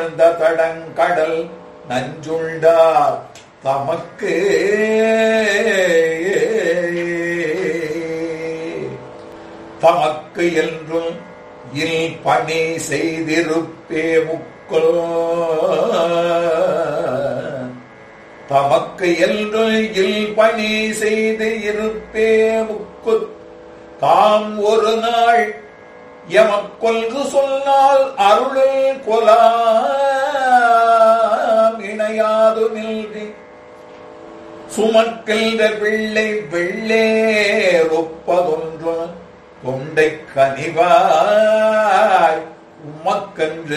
சூழ்ந்த தடங்கடல் நஞ்சுண்டார் தமக்கு தமக்கு என்றும் இல் பணி செய்திருப்பே முக்குல் தமக்கு என்று இல் பணி செய்து இருப்பே முக்கு தாம் ஒரு நாள் எமக்கொன்று சொன்னால் அருளில் கொலாம் இணையாது நில்வி சுமக்கின்ற பிள்ளை வெள்ளேரொப்பதொன்று தொண்டை கனிவாய் உமக்கன்று